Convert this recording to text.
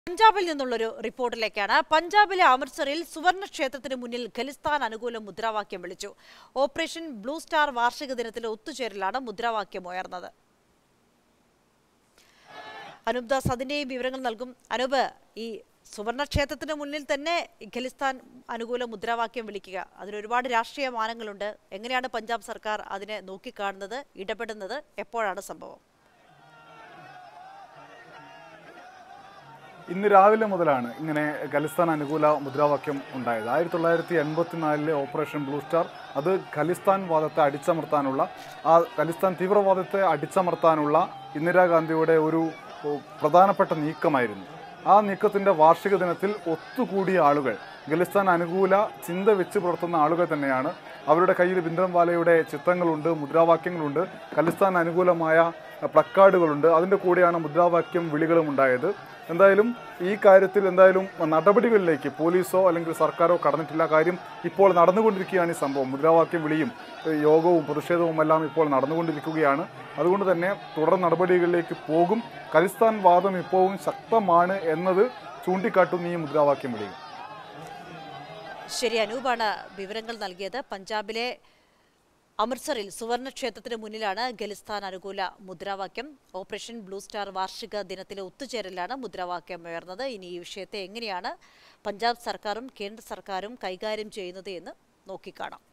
പഞ്ചാബിൽ നിന്നുള്ളൊരു റിപ്പോർട്ടിലേക്കാണ് പഞ്ചാബിലെ അമൃത്സറിൽ സുവർണ ക്ഷേത്രത്തിന് മുന്നിൽ ഖലിസ്ഥാൻ അനുകൂല മുദ്രാവാക്യം വിളിച്ചു ഓപ്പറേഷൻ ബ്ലൂ സ്റ്റാർ വാർഷിക ദിനത്തിലെ ഒത്തുചേരലാണ് മുദ്രാവാക്യം ഉയർന്നത് അനൂപ് ദാസ് അതിന്റെയും വിവരങ്ങൾ നൽകും അനൂപ് ഈ സുവർണ ക്ഷേത്രത്തിന് മുന്നിൽ തന്നെ ഈ ഖലിസ്ഥാൻ അനുകൂല മുദ്രാവാക്യം വിളിക്കുക അതിന് ഒരുപാട് രാഷ്ട്രീയ മാനങ്ങളുണ്ട് എങ്ങനെയാണ് പഞ്ചാബ് സർക്കാർ അതിനെ നോക്കിക്കാണുന്നത് ഇടപെടുന്നത് എപ്പോഴാണ് സംഭവം ഇന്ന് രാവിലെ മുതലാണ് ഇങ്ങനെ ഖലിസ്ഥാൻ അനുകൂല മുദ്രാവാക്യം ഉണ്ടായത് ആയിരത്തി തൊള്ളായിരത്തി എൺപത്തിനാലിലെ ഓപ്പറേഷൻ ബ്ലൂ സ്റ്റാർ അത് ഖലിസ്ഥാൻ വാദത്തെ അടിച്ചമർത്താനുള്ള ആ ഖലിസ്ഥാൻ തീവ്രവാദത്തെ അടിച്ചമർത്താനുള്ള ഇന്ദിരാഗാന്ധിയുടെ ഒരു ഓ, പ്രധാനപ്പെട്ട നീക്കമായിരുന്നു ആ നീക്കത്തിന്റെ വാർഷിക ദിനത്തിൽ ഒത്തുകൂടിയ ആളുകൾ ഖലിസ്ഥാൻ അനുകൂല ചിന്ത വെച്ച് പുലർത്തുന്ന ആളുകൾ തന്നെയാണ് അവരുടെ കയ്യിൽ ബിന്ദ്രംവാലയുടെ ചിത്രങ്ങളുണ്ട് മുദ്രാവാക്യങ്ങളുണ്ട് ഖലിസ്ഥാൻ അനുകൂലമായ പ്ലക്കാർഡുകളുണ്ട് അതിൻ്റെ കൂടെയാണ് മുദ്രാവാക്യം വിളികളും ഉണ്ടായത് എന്തായാലും ഈ കാര്യത്തിൽ എന്തായാലും നടപടികളിലേക്ക് പോലീസോ അല്ലെങ്കിൽ സർക്കാരോ കടന്നിട്ടില്ല കാര്യം ഇപ്പോൾ നടന്നുകൊണ്ടിരിക്കുകയാണ് ഈ സംഭവം മുദ്രാവാക്യം വിളിയും ഏഹ് യോഗവും പ്രതിഷേധവും എല്ലാം ഇപ്പോൾ നടന്നുകൊണ്ടിരിക്കുകയാണ് അതുകൊണ്ട് തന്നെ തുടർ നടപടികളിലേക്ക് പോകും ഖലിസ്ഥാൻ വാദം ഇപ്പോഴും ശക്തമാണ് എന്നത് ചൂണ്ടിക്കാട്ടുന്ന ഈ മുദ്രാവാക്യം വിളിയും ശരി അനൂപാണ് വിവരങ്ങൾ നൽകിയത് പഞ്ചാബിലെ അമൃത്സറിൽ സുവർണ ക്ഷേത്രത്തിന് മുന്നിലാണ് ഖലിസ്ഥാൻ അനുകൂല മുദ്രാവാക്യം ഓപ്പറേഷൻ ബ്ലൂ സ്റ്റാർ വാർഷിക ദിനത്തിലെ ഒത്തുചേരലാണ് മുദ്രാവാക്യം ഉയർന്നത് ഇനി ഈ വിഷയത്തെ എങ്ങനെയാണ് പഞ്ചാബ് സർക്കാരും കേന്ദ്ര സർക്കാരും കൈകാര്യം ചെയ്യുന്നത് എന്ന് നോക്കിക്കാണാം